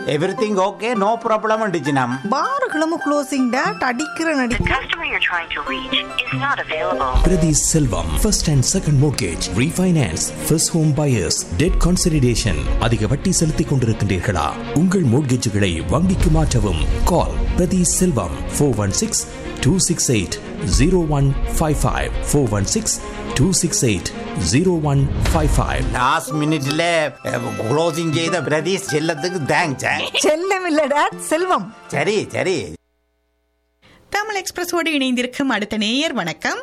Everything okay no problem டிஜினம் பாருகளும் closing date அடிக்கிற நடி The customer you're trying to reach is not available. Pradhi Selvam, first and second mortgage, refinance, first home buyers, debt consolidation. அதிக வட்டி செலுத்திக் கொண்டிருக்கின்றீர்களா உங்கள் மோட்கேஜுகளை வங்கிக்கு மாற்றவும் call Prathi Selvam four one six two six eight zero one five five four one six two six eight zero one five five last மினிட்ல closing செய்த பிரதீஷ் செல்லத்துக்கு thanks செல்லம் இல்ல டேட் செல்வம் சரி சரி தமிழ் எக்ஸ்பிரஸோடு இணைந்திருக்கும் அடுத்த நேயர் வணக்கம்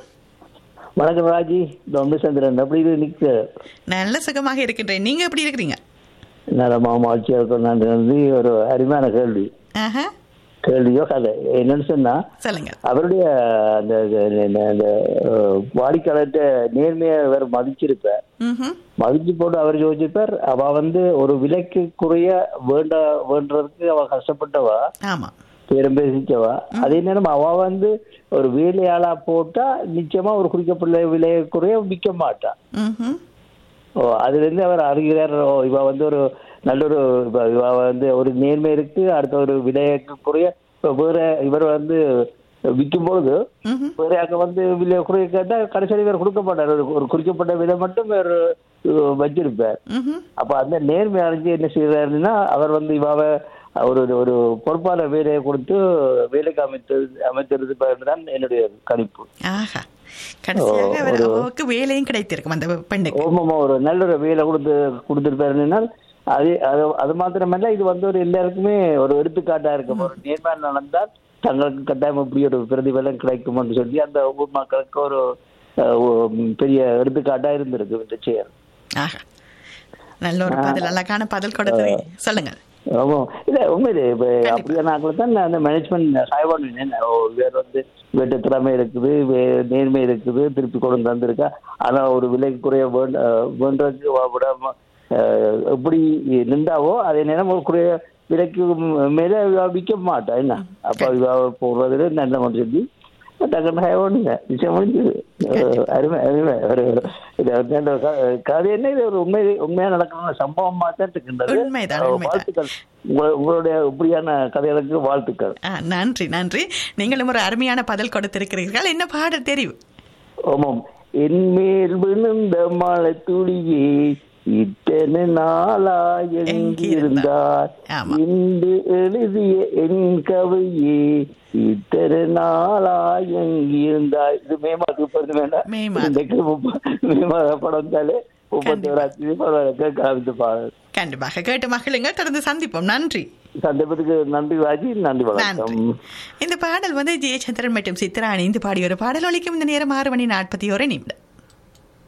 வணக்கம் ராஜி தொம்பசந்திரன் அப்படி இது நிக்க நல்ல சுகமாக இருக்கின்றேன் நீங்க எப்படி இருக்கிறீங்க நலமா மகிழ்ச்சியா இருக்கும் நான் வந்து ஒரு அருமையான கேள்வி ஆஹா, கேள்வியோ கதை என்னன்னு சொன்னா சொல்லுங்க அவருடைய அந்த அந்த- அந்த அஹ், வாடிக்கையாளர்கிட்ட நேர்மையை வேற மதிச்சிருப்ப ம்ஹும். மதிச்சு போட்டு அவர் யோசிப்பார் அவ வந்து ஒரு விலைக்கு குறைய வேண்ட வேண்டதுக்கு அவ கஷ்டப்பட்டவா ஆமா பேரம் பேசிச்சவா அதே நேரம் அவ வந்து ஒரு வேலையாளா போட்டா நிச்சயமா ஒரு குறிக்கப்பட்ட விலையை குறைய விற்க மாட்டா ம்ஹும். ஓ அதுல இருந்து அவர் அறிகிறார் ஓ இவ வந்து ஒரு நல்ல ஒரு இவ இவ வந்து ஒரு நேர்மை இருக்கு அடுத்த ஒரு விலைக்கு குறைய இப்ப வேற இவர் வந்து விற்கும் பொழுது ம்ஹும். வேற அங்க வந்து விலை குறைய கேட்டா கடைசியில் இவர் கொடுக்க மாட்டார் ஒரு- ஒரு குறிக்கப்பட்ட விலை மட்டும் வேறு வச்சிருப்பார் ம்ஹும். அப்ப அந்த நேர்மை அறிஞ்சு என்ன செய்யறாருன்னா அவர் வந்து இவாவ ஒரு ஒரு பொறுப்பான வேலையை கொடுத்து வேலைக்கு அமைத்து அமைத்திருது தான் என்னுடைய கணிப்பு ஆஹா கடைசியாக அவர் ஒரு- அவருக்கு வேலையும் கிடைத்திருக்கும் அந்த பெண்ணுக்கு ஓமமா ஒரு நல்ல ஒரு வேலை கொடுத்து கொடுத்துருப்பாருன்னா அது அது அது மாத்திரமல்ல இது வந்து ஒரு எல்லாருக்குமே ஒரு எடுத்துக்காட்டா இருக்கும் ஒரு நேர்மையான நடந்தால் தங்களுக்கு கட்டாயம் இப்படி ஒரு பிரதிபலன் கிடைக்கும்னு சொல்லி அந்த ஊர் மக்களுக்கு ஒரு அஹ், ஒ- பெரிய எடுத்துக்காட்டா இருந்திருக்கு இந்த செயல் ஆஹா நல்ல ஒரு பதில் அழகான பதில் கொடுத்தது சொல்லுங்க ஆமா இல்ல உண்மையிலே இப்ப அப்படியான ஆக்களை தான் நான் அந்த மேனேஜ்மெண்ட் சாய்வான் வேற வந்து வீட்டு திறமை இருக்குது வே- நேர்மை இருக்குது திருப்பி கொண்டு வந்திருக்கா ஆனா ஒரு விலை குறைய வேண்ட வேண்டதுக்கு வ- விடாம அஹ், எப்படி நின்றாவோ அதே நேரம் ஒரு குறைய விலைக்கு மேல இவ விற்க மாட்டா என்ன அப்ப இவ போடுறதுல நல்ல சொல்லி டக்குன்னு ஹேவனுங்க நிச்சயம் முடிஞ்சது அஹ், அருமை அருமை ஒரு இது வந்து அந்த க- கதை என்ன இது ஒரு உண்மை உண்மையா நடக்கிற சம்பவமா தான் இருக்கின்றது உண்மைதான், அஹ், உண்மைதான். வாழ்த்துக்கள் உங்க- உங்களுடைய இப்படியான கதைகளுக்கு வாழ்த்துக்கள் ஆ, நன்றி நன்றி நீங்களும் ஒரு அருமையான பதில் கொடுத்திருக்கிறீர்கள் என்ன பாடல் தெரிவு ஆமாம் என் மேல் விழுந்த மழை துளியே இத்தனை நாளா எங்கிருந்தார் ஆமா. இன்று எழுதிய என் கவையே இத்தனை நாளா எங்கிருந்தார் இது மே மாதத்துக்கு பிறகு வேண்டாம் மே மாதம். இன்றைக்கு முப்ப- மே மாத படம் வந்தாலே முப்பத்தி ஓராம் படம் காமித்து பாருங்க கண்டிப்பாக கேட்டு மகிழுங்க தொடர்ந்து சந்திப்போம் நன்றி சந்தர்ப்பத்துக்கு நன்றி ராஜி நன்றி நன்றி வணக்கம் இந்த பாடல் வந்து ஜெயச்சந்திரன் மற்றும் சித்ரா இணைந்து பாடிய ஒரு பாடல் ஒலிக்கும் இந்த நேரம் ஆறு மணி நாற்பத்தி ஒரு நிமிடம்